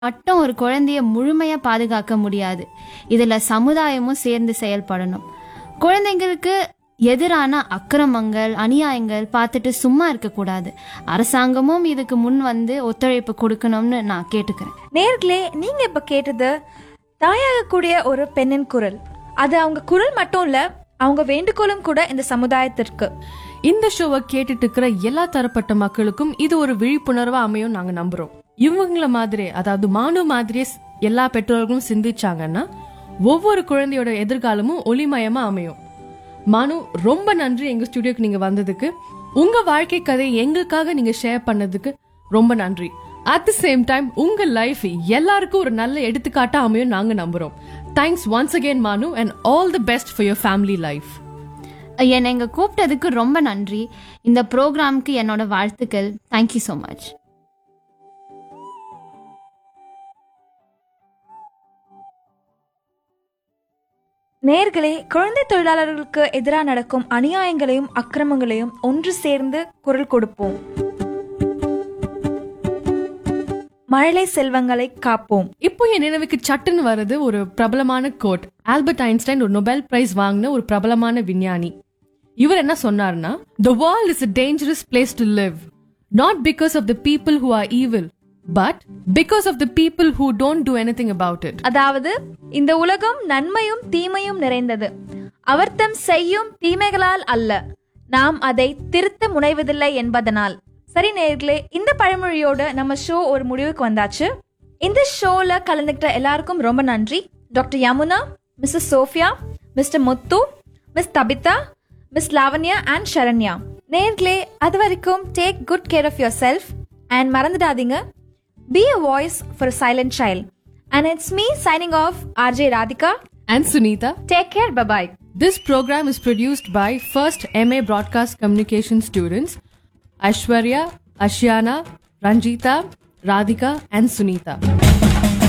மட்டும் ஒரு குழந்தைய முழுமையா பாதுகாக்க முடியாது இதுல சமுதாயமும் சேர்ந்து செயல்படணும் குழந்தைங்களுக்கு எதிரான அக்கிரமங்கள் அநியாயங்கள் பார்த்துட்டு சும்மா இருக்கக்கூடாது அரசாங்கமும் இதுக்கு முன் வந்து ஒத்துழைப்பு கொடுக்கணும்னு நான் கேட்டுக்கிறேன் நேர்களே நீங்க இப்ப கேட்டது தாயாகக்கூடிய ஒரு பெண்ணின் குரல் அது அவங்க குரல் மட்டும் இல்ல அவங்க வேண்டுகோளும் கூட இந்த சமுதாயத்திற்கு இந்த ஷோவை கேட்டுட்டு இருக்கிற எல்லா தரப்பட்ட மக்களுக்கும் இது ஒரு விழிப்புணர்வா அமையும் நாங்க நம்புறோம் இவங்கள மாதிரி அதாவது மானு மாதிரியே ஸ்- எல்லா பெற்றோர்களும் சிந்திச்சாங்கன்னா ஒவ்வொரு குழந்தையோட எதிர்காலமும் ஒளிமயமா அமையும் மானு ரொம்ப நன்றி எங்க ஸ்டுடியோக்கு நீங்க வந்ததுக்கு உங்க வாழ்க்கை கதையை எங்களுக்காக நீங்க ஷேர் பண்ணதுக்கு ரொம்ப நன்றி அட் தி சேம் டைம் உங்க லைஃப் எல்லாருக்கும் ஒரு நல்ல எடுத்துக்காட்டா அமையும் நாங்க நம்புறோம் thanks once again Manu and all the best for your family life என்னை இங்க கூப்பிட்டதுக்கு ரொம்ப நன்றி இந்த ப்ரோக்ராம்க்கு என்னோட வாழ்த்துக்கள் தேங்க்யூ ஸோ மச் நேர்களே குழந்தை தொழிலாளர்களுக்கு எதிராக நடக்கும் அநியாயங்களையும் அக்கிரமங்களையும் ஒன்று சேர்ந்து குரல் கொடுப்போம் மழலை செல்வங்களை காப்போம் இப்போ என் நினைவுக்கு சட்டுன்னு வருது ஒரு பிரபலமான கோட் ஆல்பர்ட் ஐன்ஸ்டைன் ஒரு நொபெல் பிரைஸ் வாங்கின ஒரு பிரபலமான விஞ்ஞானி இவர் என்ன சொன்னார்னா the world is a dangerous place to live not because of the people who are evil but because of the people who don't do anything about it அதாவது இந்த உலகம் நன்மையும் தீமையும் நிறைந்தது அவர்த்தம் செய்யும் தீமைகளால் அல்ல நாம் அதை திருத்த முனைவதில்லை என்பதனால் சரி நேர்களே இந்த பழமொழியோட நம்ம ஷோ ஒரு முடிவுக்கு வந்தாச்சு இந்த ஷோல கலந்துக்கிட்ட எல்லாருக்கும் ரொம்ப நன்றி doctor Yamuna Mrs Sophia Mr Muthu Miss Tabitha Miss Lavanya and Sharanya நேர்களே அது வரைக்கும் take good care of yourself and மறந்துடாதீங்க Be a voice for a silent child. And it's me signing off, RJ Radhika. And Sunita, Take care. Bye bye. this program is produced by first MA Broadcast Communication students Ashwarya, Ashiana, Ranjita, Radhika, and Sunita.